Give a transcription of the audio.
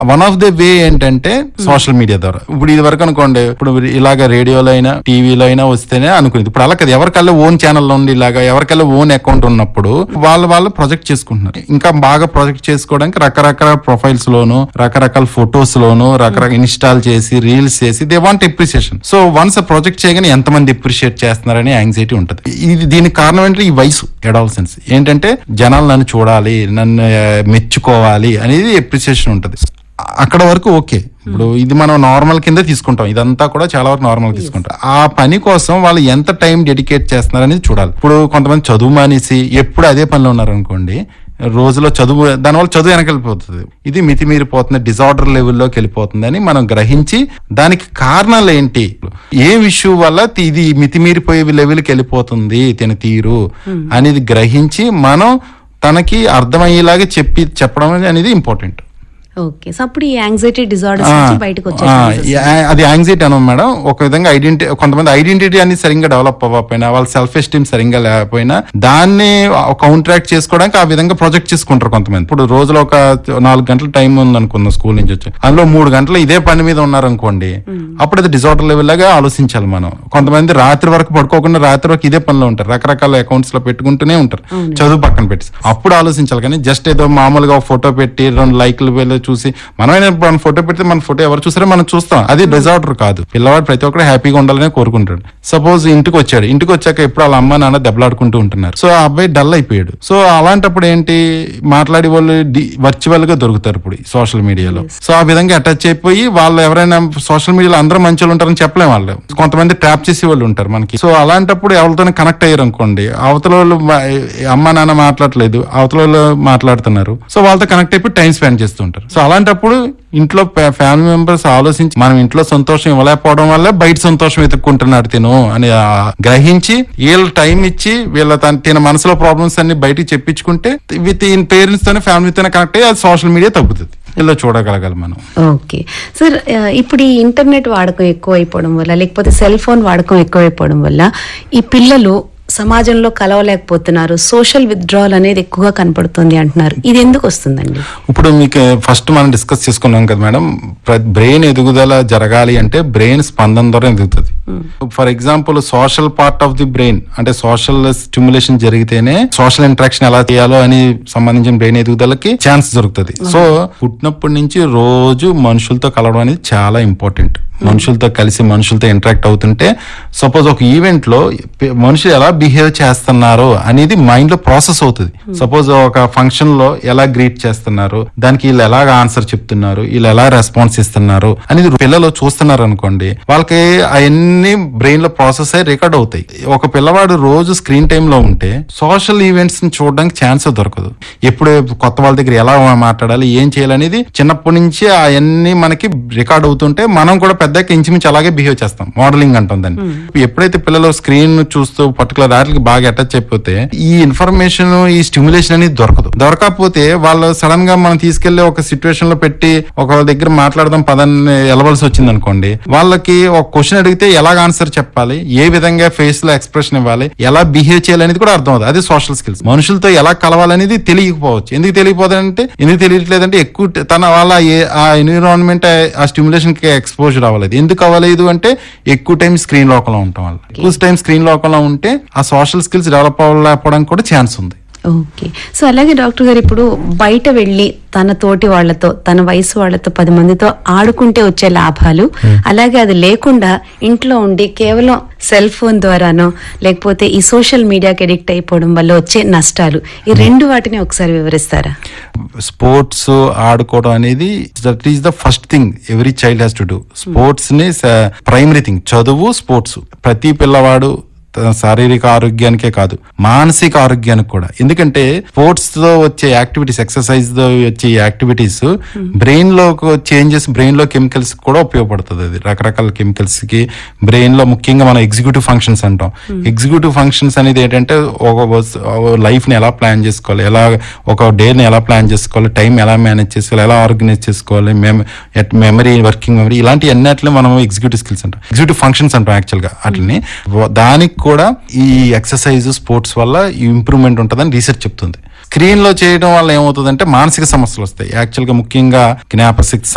one of the way ఏంటంటే social media ద్వారా ఇప్పుడు ఇది వరకు అనుకోండి ఇప్పుడు ఇలాగ రేడియోలో అయినా టీవీలో అయినా వస్తేనే అనుకునేది ఇప్పుడు అలా కదా ఎవరికల్లా ఓన్ ఛానల్ ఉండి ఇలాగా ఎవరికల్లా ఓన్ అకౌంట్ ఉన్నప్పుడు వాళ్ళు వాళ్ళు ప్రొజెక్ట్ చేసుకుంటున్నారు ఇంకా బాగా ప్రొజెక్ట్ చేసుకోవడానికి రకరకాల ప్రొఫైల్స్ లోను రకరకాల ఫొటోస్ లోను రకరకాల ఇన్స్టాల్ చేసి రీల్స్ చేసి they want appreciation so once project చేయగానే ఎంతమంది ఎప్రిషియేట్ చేస్తున్నారని యాంగ్జైటీ ఉంటుంది ఇది దీనికి కారణం ఏంటంటే ఈ వయసు ఎడాల్సెన్స్ ఏంటంటే జనాలు నన్ను చూడాలి నన్ను ఆ, మెచ్చుకోవాలి అనేది ఎప్రిసియేషన్ ఉంటుంది అక్కడ వరకు ఓకే ఇప్పుడు ఇది మనం నార్మల్ కింద తీసుకుంటాం ఇదంతా కూడా చాలా వరకు నార్మల్ తీసుకుంటాం ఆ పని కోసం వాళ్ళు ఎంత టైం డెడికేట్ చేస్తున్నారు అనేది చూడాలి ఇప్పుడు కొంతమంది చదువు మానేసి ఎప్పుడు అదే పనిలో ఉన్నారు అనుకోండి రోజులో చదువు దానివల్ల చదువు వెనకెళ్ళిపోతుంది ఇది మితిమీరిపోతుంది డిజార్డర్ లెవెల్లోకి వెళ్ళిపోతుందని మనం గ్రహించి దానికి కారణాలు ఏంటి ఏ ఇష్యూ వల్ల తి- ఇది మితిమీరిపోయే లెవెల్కి వెళ్ళిపోతుంది తిన తీరు అనేది గ్రహించి మనం తనకి అర్థమయ్యేలాగా చెప్పి చెప్పడం అనేది ఇంపార్టెంట్ ఓకే సో అప్పుడు ఈ యాంగ్జైటీ డిజార్డర్స్ ఆ, నుంచి బయటకు ఆ, వచ్చేసి యా- అది యాంగ్జైటీ అనం మేడం ఒక విధంగా ఐడెంటి కొంతమంది ఐడెంటిటీ అనేది సరిగ్గా డెవలప్ అవ్వకపోయినా వాళ్ళ సెల్ఫ్ ఎస్టీమ్ సరిగ్గా లేకపోయినా దాన్ని కౌంట్రాక్ట్ చేసుకోవడానికి ఆ విధంగా ప్రొజెక్ట్ చేసుకుంటారు కొంతమంది ఇప్పుడు రోజులో ఒక నాలుగు గంటల టైం ఉంది అనుకుందాం స్కూల్ నుంచి వచ్చి అందులో మూడు గంటలు ఇదే పని మీద ఉన్నారు అనుకోండి అప్పుడు అది డిజార్డర్ లెవెల్ లాగా ఆలోచించాలి మనం కొంతమంది రాత్రి వరకు పడుకోకుండా రాత్రి వరకు ఇదే పనిలో ఉంటారు రకరకాల అకౌంట్స్ లో పెట్టుకుంటూనే ఉంటారు చదువు పక్కన పెట్టి అప్పుడు ఆలోచించాలి కానీ జస్ట్ ఏదో మామూలుగా ఒక ఫోటో పెట్టి రెండు లైక్లు వెళ్ళి చూసి మనమైనా మన ఫోటో పెడితే మన ఫోటో ఎవరు చూసారో మనం చూస్తాం అది డిజార్డర్ కాదు పిల్లవాడు ప్రతి ఒక్కరు హ్యాపీగా ఉండాలని కోరుకుంటాడు సపోజ్ ఇంటికి వచ్చాడు ఇంటికి వచ్చాక ఎప్పుడు వాళ్ళ అమ్మ నాన్న దెబ్బలాడుకుంటూ ఉంటున్నారు సో ఆ అబ్బాయి డల్ అయిపోయాడు సో అలాంటప్పుడు ఏంటి మాట్లాడే వాళ్ళు వర్చువల్ గా దొరుకుతారు ఇప్పుడు సోషల్ మీడియాలో సో ఆ విధంగా అటాచ్ అయిపోయి వాళ్ళు ఎవరైనా సోషల్ మీడియాలో అందరూ మంచి వాళ్ళు ఉంటారని చెప్పలేం వాళ్ళు కొంతమంది ట్యాప్ చేసే వాళ్ళు ఉంటారు మనకి సో అలాంటప్పుడు ఎవరితోనే కనెక్ట్ అయ్యారు అనుకోండి అవతల వాళ్ళు మా- అమ్మ నాన్న మాట్లాడలేదు అవతల వాళ్ళు మాట్లాడుతున్నారు సో వాళ్ళతో కనెక్ట్ అయిపోయి టైం స్పెండ్ చేస్తుంటారు సో అలాంటప్పుడు ఇంట్లో ఫ్యామిలీ మెంబర్స్ ఆలోచించి మనం ఇంట్లో సంతోషం ఇవ్వలేకపోవడం వల్ల బయట సంతోషం వెతుక్కుంటున్నాడు తిను అని ఆ గ్రహించి వీళ్ళు టైం ఇచ్చి వీళ్ళ తన తిన మనసులో ప్రాబ్లమ్స్ అన్ని బయటికి చెప్పించుకుంటే విత్ ఇన్ పేరెంట్స్ తోనే ఫ్యామిలీతోనే కనెక్ట్ అయ్యి అది సోషల్ మీడియా తగ్గుతుంది ఇలా చూడగలగాలి మనం ఓకే సార్ ఆ, ఇప్పుడు ఈ ఇంటర్నెట్ వాడకం ఎక్కువ అయిపోవడం వల్ల లేకపోతే సెల్ ఫోన్ వాడకం ఎక్కువ అయిపోవడం వల్ల ఈ పిల్లలు సమాజంలో కలవలేకపోతున్నారు సోషల్ విత్డ్రావల్ అనేది ఎక్కువగా కనపడుతుంది అంటున్నారు ఇది ఎందుకు వస్తుందండి ఇప్పుడు మీకు ఫస్ట్ మనం డిస్కస్ చేసుకున్నాం కదా మేడం బ్రెయిన్ ఎదుగుదల జరగాలి అంటే బ్రెయిన్ స్పందన ద్వారా ఎదుగుతుంది for example social part of the brain అంటే సోషల్ స్టిమ్యులేషన్ జరిగితేనే సోషల్ ఇంటరాక్షన్ ఎలా చేయాలో అని సంబంధించిన బ్రెయిన్ ఎదుగుదలకి ఛాన్స్ దొరుకుతుంది సో పుట్టినప్పటి నుంచి రోజు మనుషులతో కలవడం అనేది చాలా ఇంపార్టెంట్ మనుషులతో కలిసి మనుషులతో ఇంటరాక్ట్ అవుతుంటే సపోజ్ ఒక ఈవెంట్ లో పే- మనుషులు ఎలా బిహేవ్ చేస్తున్నారు అనేది మైండ్ లో ప్రాసెస్ అవుతుంది సపోజ్ ఒక ఫంక్షన్ లో ఎలా గ్రీట్ చేస్తున్నారు దానికి వీళ్ళు ఎలా ఆన్సర్ చెప్తున్నారు వీళ్ళు ఎలా రెస్పాన్స్ ఇస్తున్నారు అనేది పిల్లలు చూస్తున్నారు అనుకోండి వాళ్ళకి అవన్నీ బ్రెయిన్ లో ప్రాసెస్ అయ్యి రికార్డ్ అవుతాయి ఒక పిల్లవాడు రోజు స్క్రీన్ టైమ్ లో ఉంటే సోషల్ ఈవెంట్స్ ని చూడడానికి ఛాన్స్ దొరకదు ఎప్పుడు కొత్త వాళ్ళ దగ్గర ఎలా మాట్లాడాలి ఏం చేయాలనేది చిన్నప్పటి నుంచి అవన్నీ మనకి రికార్డ్ అవుతుంటే మనం కూడా పెద్దకి ఇంచుమించు అలాగే బిహేవ్ చేస్తాం మోడలింగ్ అంటాం దాన్ని ఎప్పుడైతే పిల్లలు స్క్రీన్ చూస్తూ పర్టికులర్ వాటికి బాగా అటాచ్ అయిపోతే ఈ ఇన్ఫర్మేషన్ ఈ స్టిమ్యులేషన్ అనేది దొరకదు దొరకకపోతే వాళ్ళు సడన్ గా మనం తీసుకెళ్లి ఒక సిచ్యువేషన్ లో పెట్టి ఒక వాళ్ళ దగ్గర మాట్లాడదాం పదాన్ని ఎలవలసి వచ్చింది అనుకోండి వాళ్ళకి ఒక క్వశ్చన్ అడిగితే ఎలా ఆన్సర్ చెప్పాలి ఏ విధంగా ఫేస్ లో ఎక్స్ప్రెషన్ ఇవ్వాలి ఎలా బిహేవ్ చేయాలి అనేది కూడా అర్థం అవుతుంది అది సోషల్ స్కిల్స్ మనుషులతో ఎలా కలవాలనేది తెలియకపోవచ్చు ఎందుకు తెలియకపోతుందంటే ఎందుకు తెలియట్లేదంటే ఎక్కువ ట- తన వాళ్ళ ఏ- ఆ ఎన్విరాన్మెంట్ ఆ స్టిమ్యులేషన్ కి ఎక్స్పోజర్ అవ్వలేదు ఎందుకు అవ్వలేదు అంటే ఎక్కువ టైం స్క్రీన్ లోకంలో ఉండటం వల్ల ఎక్కువ టైం స్క్రీన్ లోకంలో ఉంటే ఆ సోషల్ స్కిల్స్ డెవలప్ అవ్వలేకపోవడానికి కూడా ఛాన్స్ ఉంది ఓకే సో అలాగే డాక్టర్ గారు ఇప్పుడు బయట వెళ్ళి తన తోటి వాళ్ళతో తన వయసు వాళ్ళతో పది మందితో ఆడుకుంటే వచ్చే లాభాలు అలాగే అది లేకుండా ఇంట్లో ఉండి కేవలం సెల్ ఫోన్ ద్వారానో లేకపోతే ఈ సోషల్ మీడియాకి అడిక్ట్ అయిపోవడం వల్ల వచ్చే నష్టాలు ఈ రెండు వాటిని ఒకసారి వివరిస్తారా స్పోర్ట్స్ ఆడుకోవడం అనేది that is the first thing every child has to do sports ని ప్రైమరీ థింగ్ చదువు స్పోర్ట్స్ ప్రతి పిల్లవాడు తన శారీరక ఆరోగ్యానికే కాదు మానసిక ఆరోగ్యానికి కూడా ఎందుకంటే స్పోర్ట్స్ తో వచ్చే యాక్టివిటీస్ ఎక్సర్సైజ్ తో వచ్చే యాక్టివిటీస్ బ్రెయిన్ లో చేంజెస్ బ్రెయిన్ లో కెమికల్స్ కూడా ఉపయోగపడుతుంది అది రకరకాల కెమికల్స్ కి బ్రెయిన్ లో ముఖ్యంగా మనం ఎగ్జిక్యూటివ్ ఫంక్షన్స్ అంటాం ఎగ్జిక్యూటివ్ ఫంక్షన్స్ అనేది ఏంటంటే ఒక లైఫ్ ని ఎలా ప్లాన్ చేసుకోవాలి ఎలా ఒక డే ని ఎలా ప్లాన్ చేసుకోవాలి టైం ఎలా మేనేజ్ చేసుకోవాలి ఎలా ఆర్గనైజ్ చేసుకోవాలి మెమరీ వర్కింగ్ మెమరీ ఇలాంటి అన్నిటిలో మనం ఎగ్జిక్యూటివ్ స్కిల్స్ అంటాం ఎగ్జిక్యూటివ్ ఫంక్షన్స్ అంటాం యాక్చువల్ గా వాటిని దానికి కూడా ఈ ఎక్సర్సైజ్ స్పోర్ట్స్ వల్ల ఇంప్రూవ్మెంట్ ఉంటుందని రీసెర్చ్ చెప్తుంది స్క్రీన్ లో చేయడం వల్ల ఏమవుతుందంటే మానసిక సమస్యలు వస్తాయి యాక్చువల్ గా ముఖ్యంగా జ్ఞాపశక్తి